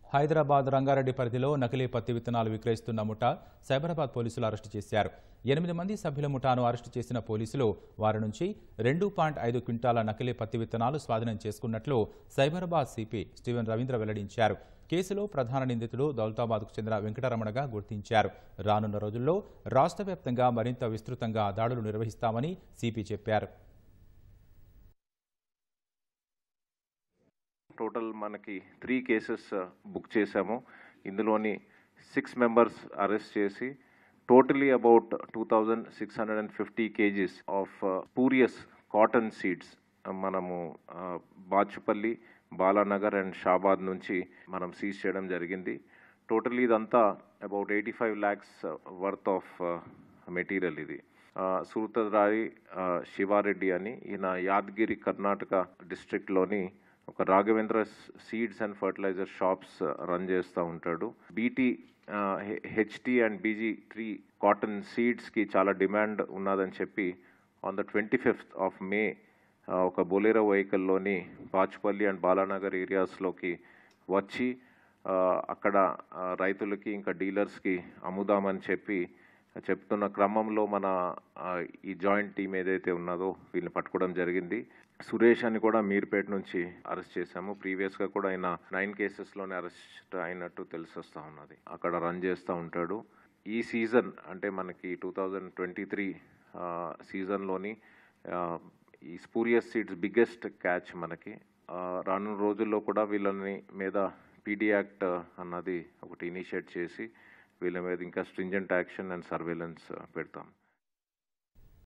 హైదరాబాద్ రంగారెడ్డి పరిధిలో నకిలీ పత్తి విత్తనాలు విక్రయిస్తున్న ముఠా సైబరాబాద్ పోలీసులు అరెస్టు చేశారు ఎనిమిది మంది సభ్యుల ముఠాను అరెస్టు చేసిన పోలీసులు వారి నుంచి రెండు పాయింట్ ఐదు క్వింటాల నకిలీ పత్తి విత్తనాలు స్వాధీనం చేసుకున్నట్లు సైబరాబాద్ సిపి స్టీవెన్ రవీంద్ర వెల్లడించారు కేసులో ప్రధాన నిందితుడు దౌలతాబాద్కు చెందిన వెంకటరమణగా గుర్తించారు రానున్న రోజుల్లో రాష్ట్ర వ్యాప్తంగా మరింత విస్తృతంగా దాడులు నిర్వహిస్తామని సిపి చెప్పారు టోటల్ మనకి త్రీ కేసెస్ బుక్ చేశాము ఇందులోని సిక్స్ మెంబర్స్ అరెస్ట్ చేసి totally about two thousand six hundred and fifty kgs of spurious cotton seeds మనము ఆ, బాచుపల్లి బాలానగర్ అండ్ షాబాద్ నుంచి మనం సీజ్ చేయడం జరిగింది టోటల్లీ ఇదంతా about eighty five lakhs worth of material ఇది ఆ, సూరతరారి ఆ, శివారెడ్డి అని ఈయన యాదగిరి కర్ణాటక డిస్ట్రిక్ట్లోని ఒక Raghavendra seeds and fertiliser shops run చేస్తూ ఉంటాడు BT HT and BG three cotton సీడ్స్కి చాలా డిమాండ్ ఉన్నదని చెప్పి on the twenty fifth of May ఒక బొలేరో వెహికల్లోని బాచుపల్లి అండ్ బాలానగర్ ఏరియాస్లోకి వచ్చి ఆ, అక్కడ ఆ, రైతులకి ఇంకా డీలర్స్కి అమ్ముదామని చెప్పి చెప్తున్న క్రమంలో మన ఆ, ఈ జాయింట్ టీం ఏదైతే ఉన్నదో వీళ్ళని పట్టుకోవడం జరిగింది సురేష్ అని కూడా మీర్పేట నుంచి అరెస్ట్ చేశాము ప్రీవియస్గా కూడా ఆయన నైన్ కేసెస్లోనే అరెస్ట్ అయినట్టు తెలిసి వస్తూ ఉన్నది అక్కడ రన్ చేస్తూ ఉంటాడు ఈ సీజన్ అంటే మనకి టూ థౌజండ్ ట్వంటీ త్రీ సీజన్లోని ఈ స్పూరియస్ సీడ్స్ బిగ్గెస్ట్ క్యాచ్ మనకి ఆ, రానున్న రోజుల్లో కూడా వీళ్ళని మీద పీడీ యాక్ట్ అన్నది ఒకటి ఇనిషియేట్ చేసి వీళ్ళ మీద ఇంకా స్ట్రింజెంట్ యాక్షన్ అండ్ సర్వేలెన్స్ పెడతాం